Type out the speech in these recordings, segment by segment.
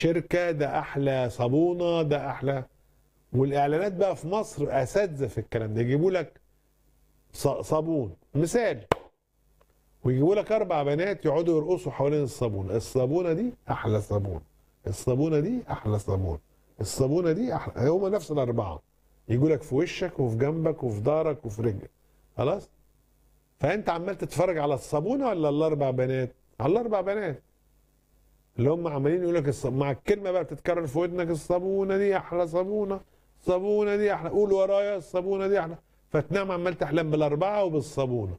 شركه ده احلى صابونه ده احلى والاعلانات بقى في مصر اساتذه في الكلام ده يجيبوا لك ص- صابون مثال ويجيبوا لك اربع بنات يقعدوا يرقصوا حوالين الصابونه الصابونه دي احلى صابون الصابونه دي احلى صابون الصابونه دي احلى هما نفس الاربعه يجوا لك في وشك وفي جنبك وفي ظهرك وفي رجلك خلاص فانت عمال تتفرج على الصابونه ولا الاربع بنات على الاربع بنات اللي هم عمالين يقول لك الص... مع الكلمه بقى بتتكرر في ودنك الصابونه دي احلى صابونه الصابونه دي احلى قول ورايا الصابونه دي احلى فتنام عمال تحلم بالاربعه وبالصابونه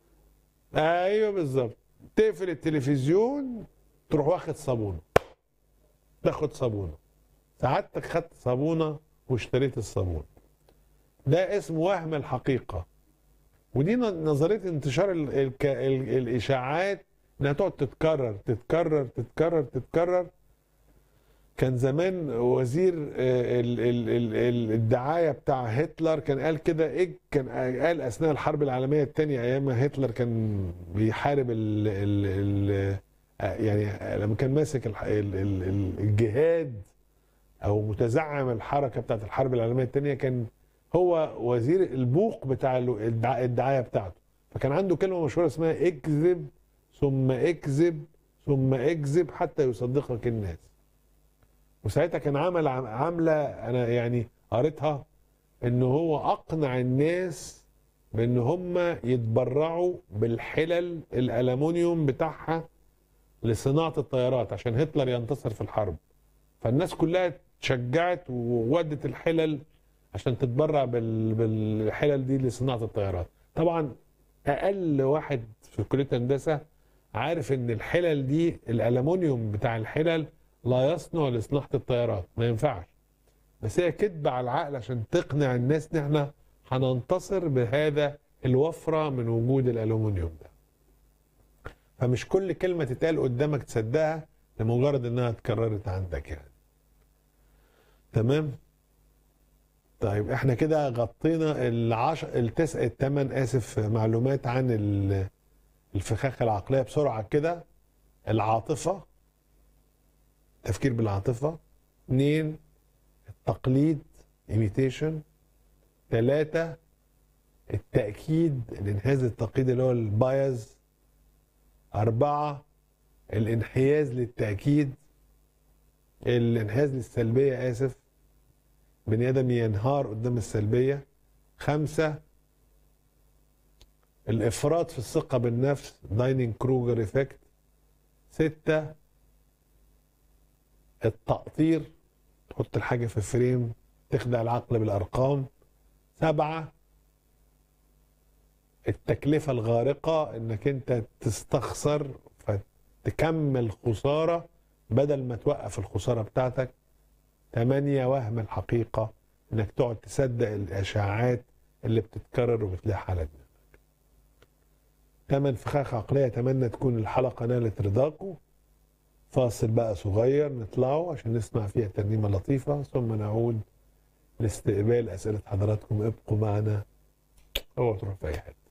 ايوه بالظبط تقفل التلفزيون تروح واخد صابونه تاخد صابونه سعادتك خدت صابونه واشتريت الصابون ده اسمه وهم الحقيقه ودي ن- نظريه انتشار ال ال ال الاشاعات انها تقعد تتكرر تتكرر تتكرر تتكرر كان زمان وزير آه، ال ال ال ال الدعايه بتاع هتلر كان قال كده ايه كان قال اثناء الحرب العالميه الثانيه ايام ما هتلر كان بيحارب ال ال ال آه، يعني لما كان ماسك الح- ال- ال- ال- الجهاد او متزعم الحركه بتاعت الحرب العالميه الثانيه كان هو وزير البوق بتاع ال- الدع- الدعايه بتاعته فكان عنده كلمه مشهوره اسمها اكذب ثم اكذب ثم اكذب حتى يصدقك الناس وساعتها كان عمل عم- عامله انا يعني قريتها ان هو اقنع الناس بان هم يتبرعوا بالحلل الالومنيوم بتاعها لصناعه الطيارات عشان هتلر ينتصر في الحرب فالناس كلها اتشجعت وودت الحلل عشان تتبرع بال- بالحلل دي لصناعه الطيارات طبعا اقل واحد في كليه هندسه عارف ان الحلل دي الالومنيوم بتاع الحلل لا يصنع لصناعه الطيارات ما ينفعش بس هي كذبه على العقل عشان تقنع الناس ان احنا هننتصر بهذا الوفره من وجود الالومنيوم ده فمش كل كلمه تتقال قدامك تصدقها لمجرد انها اتكررت عندك يعني تمام طيب احنا كده غطينا العش... التسع الثمان اسف معلومات عن ال- الفخاخ العقليه بسرعه كده العاطفه تفكير بالعاطفه اثنين التقليد imitation ثلاثة التأكيد الانحياز التقليدي اللي هو البايز أربعة الانحياز للتأكيد الانحياز للسلبية آسف بني آدم ينهار قدام السلبية خمسة الإفراط في الثقة بالنفس دايننج كروجر إفكت ستة التقطير تحط الحاجة في فريم تخدع العقل بالأرقام سبعة التكلفة الغارقة انك انت تستخسر فتكمل خسارة بدل ما توقف الخسارة بتاعتك تمانية وهم الحقيقة انك تقعد تصدق الاشاعات اللي بتتكرر وبتلاقي على دماغك تمن فخاخ عقلية اتمنى تكون الحلقة نالت رضاكم فاصل بقى صغير نطلعه عشان نسمع فيها ترنيمة لطيفة ثم نعود لاستقبال أسئلة حضراتكم ابقوا معنا اوعوا تروحوا في أي حتة